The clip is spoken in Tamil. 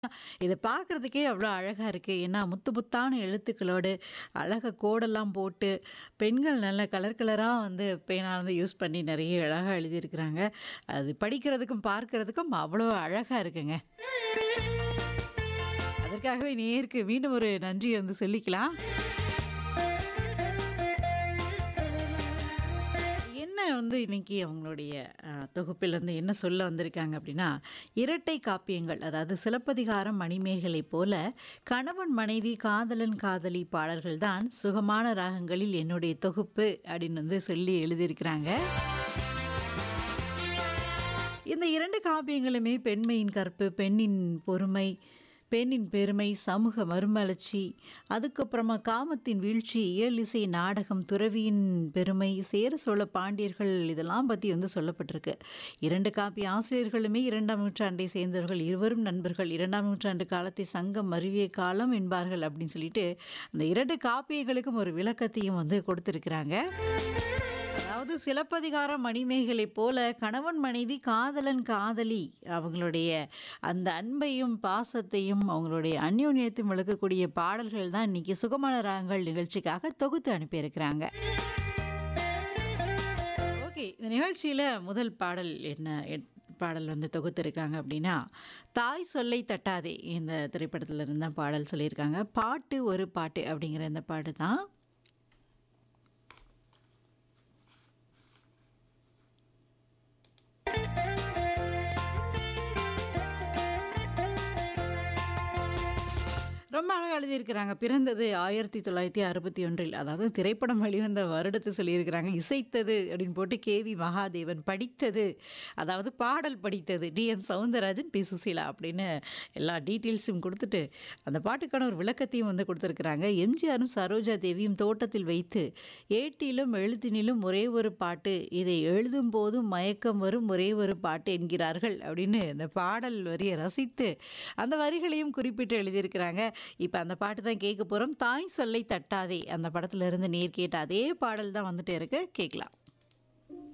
இத பார்க்குறதுக்கே அவ்வளோ அழகா இருக்கு. ஏன்னா, முத்து முத்தான எழுத்துக்களோடு, அழகா கோடெல்லாம் போட்டு, பெண்கள் நல்ல கலர் கலரா வந்து பேனா வந்து யூஸ் பண்ணி நெறைய அழகா எழுதியிருக்கிறாங்க. அது படிக்கிறதுக்கும், பார்க்கிறதுக்கும் அவ்வளோ அழகா இருக்குங்க. அதற்காகவே நேயருக்கு மீண்டும் ஒரு நன்றிய வந்து சொல்லிக்கலாம். என்ன வந்து இன்னைக்கு அவங்களுடைய அ தொகுப்பில் வந்து என்ன சொல்ல வந்திருக்காங்க அப்படின்னா, இரட்டை காப்பியங்கள் அதாவது சிலப்பதிகாரம், மணிமேகலை போல கணவன், மனைவி, காதலன், காதலி பாடல்கள் தான் சுகமான ராகங்களில் என்னுடைய தொகுப்பு அப்படின்னு வந்து சொல்லி எழுதியிருக்கிறாங்க. இந்த 2 காப்பியங்களுமே பெண்மையின் கற்பு, பெண்ணின் பொறுமை, பெண்ணின் பெருமை, சமூக மறுமலர்ச்சி, அதுக்கப்புறமா காமத்தின் வீழ்ச்சி, இயலிசை, நாடகம், துறவியின் பெருமை, சேர சோழ பாண்டியர்கள் இதெல்லாம் பத்தி வந்து சொல்லப்பட்டிருக்கு. 2 காப்பிய ஆசிரியர்களுமே 2ஆம் நூற்றாண்டை சேர்ந்தவர்கள். இருவரும் நண்பர்கள். 2ஆம் நூற்றாண்டு காலத்தை சங்கம் மருவிய காலம் என்பார்கள் அப்படின்னு சொல்லிட்டு, அந்த 2 காப்பியங்களுக்கும் ஒரு விளக்கத்தையும் வந்து கொடுத்திருக்கிறாங்க. அதாவது சிலப்பதிகாரம், மணிமேகலை போல கணவன், மனைவி, காதலன், காதலி அவங்களுடைய அந்த அன்பையும், பாசத்தையும், அவங்களுடைய அந்யோன்யத்தையும் விளக்கக்கூடிய பாடல்கள் தான் இன்னைக்கு சுகமான ராகங்கள் நிகழ்ச்சிக்காக தொகுத்து அனுப்பியிருக்கிறாங்க. ஓகே. இந்த நிகழ்ச்சியில முதல் பாடல் என்ன என் பாடல் வந்து தொகுத்திருக்காங்க அப்படின்னா, தாய் சொல்லை தட்டாதே இந்த திரைப்படத்துல இருந்து தான் பாடல் சொல்லியிருக்காங்க. பாட்டு ஒரு பாட்டு அப்படிங்கிற இந்த பாட்டு தான். ரொம்ப அழகா எழுதியிருக்கிறாங்க. பிறந்தது 1961 அதாவது திரைப்படம் வெளிவந்த வருடத்த சொல்லியிருக்கிறாங்க. இசைத்தது அப்படின்னு போட்டு கே.வி. மகாதேவன். படித்தது அதாவது பாடல் படித்தது டி.எம். சௌந்தரராஜன், பி. சுசீலா அப்படின்னு எல்லா டீட்டெயில்ஸும் குடுத்துட்டு, அந்த பாட்டுக்கான ஒரு விளக்கத்தையும் வந்து குடுத்திருக்கிறாங்க. எம்ஜிஆரும், சரோஜா தேவியும் தோட்டத்தில் வைத்து, ஏட்டிலும் எழுத்தினிலும் ஒரே ஒரு பாட்டு, இதை எழுதும்போதும் மயக்கம் வரும் ஒரே ஒரு பாட்டு என்கிறார்கள் அப்படின்னு இந்த பாடல் வரிய ரசித்து, அந்த வரிகளையும் குறிப்பிட்டு எழுதியிருக்கிறாங்க. இப்ப அந்த பாட்டு தான் கேட்க போறோம். தாய் சொல்லை தட்டாதே அந்த படத்துல இருந்து நேர் கேட்ட அதே பாடல் தான் வந்துட்டே இருக்கு. கேட்கலாம்.